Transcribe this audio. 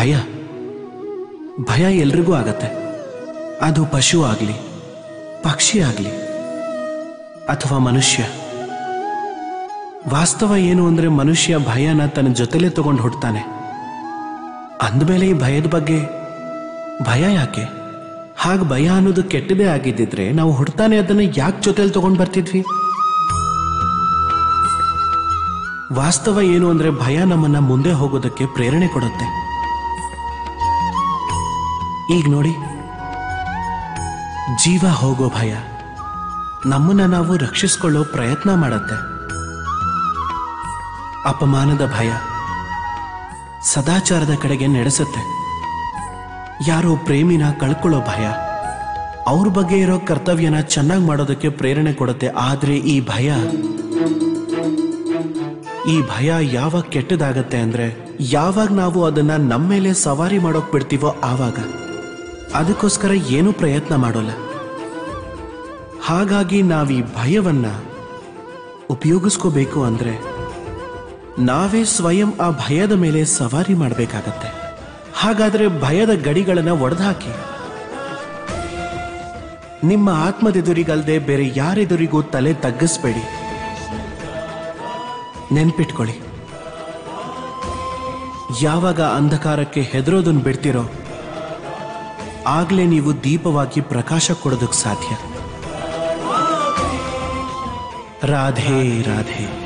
ಭಯ ಭಯ ಎಲ್ರಿಗೂ ಆಗತ್ತೆ ಅದು ಪಶು ಆಗಲಿ ಪಕ್ಷಿ ಆಗಲಿ ಅಥವಾ ಮನುಷ್ಯ ವಾಸ್ತವ ಏನು ಅಂದ್ರೆ ಮನುಷ್ಯ ಭಯನ ತನ್ನ ಜೊತೆಲೇ ತಗೊಂಡು ಹುಡ್ತಾನೆ ಅಂದಮೇಲೆ ಈ ಭಯದ ಬಗ್ಗೆ ಭಯ ಯಾಕೆ ಹಾಗೆ ಭಯ ಅನ್ನೋದು ಕೆಟ್ಟದೇ ಆಗಿದ್ದಿದ್ರೆ ನಾವು ಹುಡ್ತಾನೆ ಅದನ್ನ ಯಾಕೆ ಜೊತೆಲಿ ತಗೊಂಡ್ ಬರ್ತಿದ್ವಿ ವಾಸ್ತವ ಏನು ಅಂದ್ರೆ ಭಯ ನಮ್ಮನ್ನ ಮುಂದೆ ಹೋಗೋದಕ್ಕೆ ಪ್ರೇರಣೆ ಕೊಡುತ್ತೆ ಈಗ ನೋಡಿ ಜೀವ ಹೋಗೋ ಭಯ ನಮ್ಮನ್ನ ನಾವು ರಕ್ಷಿಸ್ಕೊಳ್ಳೋ ಪ್ರಯತ್ನ ಮಾಡತ್ತೆ ಅಪಮಾನದ ಭಯ ಸದಾಚಾರದ ಕಡೆಗೆ ನಡೆಸುತ್ತೆ ಯಾರೋ ಪ್ರೇಮಿನ ಕಳ್ಕೊಳ್ಳೋ ಭಯ ಅವ್ರ ಬಗ್ಗೆ ಇರೋ ಕರ್ತವ್ಯನ ಚೆನ್ನಾಗಿ ಮಾಡೋದಕ್ಕೆ ಪ್ರೇರಣೆ ಕೊಡುತ್ತೆ ಆದ್ರೆ ಈ ಭಯ ಈ ಭಯ ಯಾವಾಗ ಕೆಟ್ಟದಾಗತ್ತೆ ಅಂದ್ರೆ ಯಾವಾಗ ನಾವು ಅದನ್ನ ನಮ್ಮ ಮೇಲೆ ಸವಾರಿ ಮಾಡೋಕ್ ಬಿಡ್ತೀವೋ ಆವಾಗ ಅದಕ್ಕೋಸ್ಕರ ಏನೂ ಪ್ರಯತ್ನ ಮಾಡೋಲ್ಲ ಹಾಗಾಗಿ ನಾವು ಈ ಭಯವನ್ನ ಉಪಯೋಗಿಸ್ಕೋಬೇಕು ಅಂದ್ರೆ ನಾವೇ ಸ್ವಯಂ ಆ ಭಯದ ಮೇಲೆ ಸವಾರಿ ಮಾಡಬೇಕಾಗತ್ತೆ ಹಾಗಾದ್ರೆ ಭಯದ ಗಡಿಗಳನ್ನ ಒಡೆದುಹಾಕಿ ನಿಮ್ಮ ಆತ್ಮದೆದುರಿಗಲ್ದೆ ಬೇರೆ ಯಾರೆದುರಿಗೂ ತಲೆ ತಗ್ಗಿಸ್ಬೇಡಿ ನೆನ್ಪಿಟ್ಕೊಳ್ಳಿ ಯಾವಾಗ ಅಂಧಕಾರಕ್ಕೆ ಹೆದರೋದನ್ನ ಬಿಡ್ತಿರೋ ಆಗ್ಲೇ ನೀವು ದೀಪವಾಗಿ ಪ್ರಕಾಶ ಕೊಡೋದಕ್ಕೆ ಸಾಧ್ಯ ರಾಧೆ ರಾಧೆ